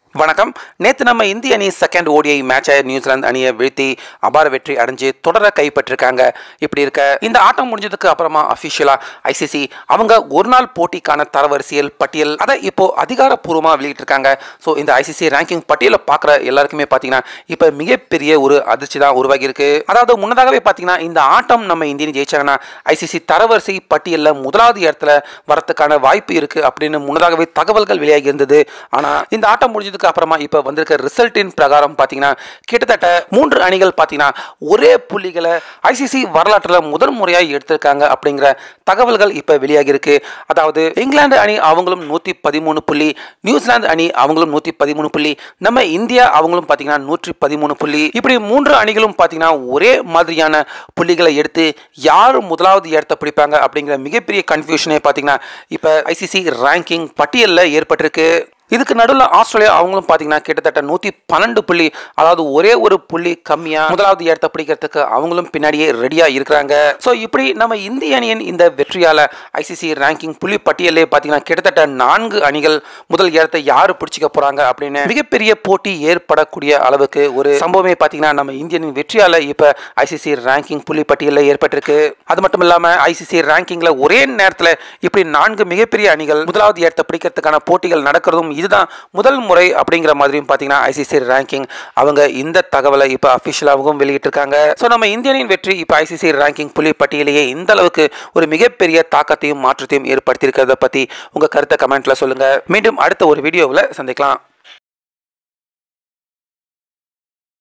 வணக்கம் நேற்று நம்ம இந்திய அணி செகண்ட் ஓடிஐ மேட்சை நியூசிலாந்து அணியை வீழ்த்தி அபார வெற்றி அடைஞ்சு தொடர கைப்பற்றிருக்காங்க இப்படி இருக்க இந்த ஆட்டம் முடிஞ்சதுக்கு அப்புறமா அஃபிஷியலா ஐசிசி அவங்க ஒரு நாள் போட்டிக்கான தரவரிசையில் பட்டியல் அதை இப்போ அதிகாரப்பூர்வமாக வெளியிட்டிருக்காங்க ஸோ இந்த ஐசிசி ரேங்கிங் பட்டியலை பார்க்குற எல்லாருக்குமே பார்த்தீங்கன்னா இப்போ மிகப்பெரிய ஒரு அதிர்ச்சி தான் உருவாகி இருக்கு அதாவது முன்னதாகவே பார்த்தீங்கன்னா இந்த ஆட்டம் நம்ம இந்திய அணி ஜெயிச்சாங்கன்னா ஐசிசி தரவரிசை பட்டியலில் முதலாவது இடத்துல வரத்துக்கான வாய்ப்பு இருக்கு அப்படின்னு முன்னதாகவே தகவல்கள் வெளியாகி இருந்தது ஆனால் இந்த ஆட்டம் முடிஞ்சதுக்கு அப்புறமா இப்போ வந்திருக்க ரிசல்ட்டின் பிரகாரம் பார்த்தீங்கன்னா கிட்டத்தட்ட மூன்று அணிகள் பார்த்தீங்கன்னா ஒரே புள்ளிகளை ஐசிசி வரலாற்றில் முதல் முறையாக எடுத்திருக்காங்க அப்படிங்கிற தகவல்கள் இப்போ வெளியாகி இருக்கு அதாவது இங்கிலாந்து அணி அவங்களும் நூற்றி பதிமூணு புள்ளி நியூசிலாந்து அணி அவங்களும் நூற்றி பதிமூணு புள்ளி நம்ம இந்தியா அவங்களும் பார்த்தீங்கன்னா நூற்றி பதிமூணு புள்ளி இப்படி மூன்று அணிகளும் பார்த்தீங்கன்னா ஒரே மாதிரியான புள்ளிகளை எடுத்து யார் முதலாவது இடத்தை பிடிப்பாங்க அப்படிங்கிற மிகப்பெரிய கன்ஃபியூஷனே பார்த்தீங்கன்னா இப்போ ஐசிசி ரேங்கிங் பட்டியலில் ஏற்பட்டிருக்கு இதுக்கு நடுவில் ஆஸ்திரேலியா அவங்களும் பார்த்தீங்கன்னா கிட்டத்தட்ட நூற்றி பன்னெண்டு புள்ளி அதாவது ஒரே ஒரு புள்ளி கம்மியாக முதலாவது இடத்தை பிடிக்கிறதுக்கு அவங்களும் பின்னாடியே ரெடியாக இருக்கிறாங்க ஸோ இப்படி நம்ம இந்திய அணியின் இந்த வெற்றியால் ஐசிசி ரேங்கிங் புள்ளி பட்டியலே பார்த்தீங்கன்னா கிட்டத்தட்ட நான்கு அணிகள் முதல் இடத்தை யார் பிடிச்சிக்க போகிறாங்க அப்படின்னு மிகப்பெரிய போட்டி ஏற்படக்கூடிய அளவுக்கு ஒரு சம்பவமே பார்த்தீங்கன்னா நம்ம இந்தியனின் வெற்றியால் இப்போ ஐசிசி ரேங்கிங் புள்ளி பட்டியலில் ஏற்பட்டிருக்கு அது மட்டும் இல்லாமல் ஐசிசி ரேங்கிங்கில் ஒரே நேரத்தில் இப்படி நான்கு மிகப்பெரிய அணிகள் முதலாவது இடத்தை பிடிக்கிறதுக்கான போட்டிகள் நடக்கிறதும் இதுதான் முதல் முறை அப்படிங்கிற மாதிரியும் பார்த்தீங்கன்னா ஐசிசி ரேங்கிங் அவங்க இந்த தகவலை இப்போ அஃபிஷியலாகவும் வெளியிட்டிருக்காங்க ஸோ நம்ம இந்தியனின் வெற்றி இப்போ ஐசிசி ரேங்கிங் புள்ளி பட்டியலையே இந்த அளவுக்கு ஒரு மிகப்பெரிய தாக்கத்தையும் மாற்றத்தையும் ஏற்படுத்தியிருக்கிறத பற்றி உங்கள் கருத்தை கமெண்ட்டில் சொல்லுங்கள் மீண்டும் அடுத்த ஒரு வீடியோவில் சந்திக்கலாம்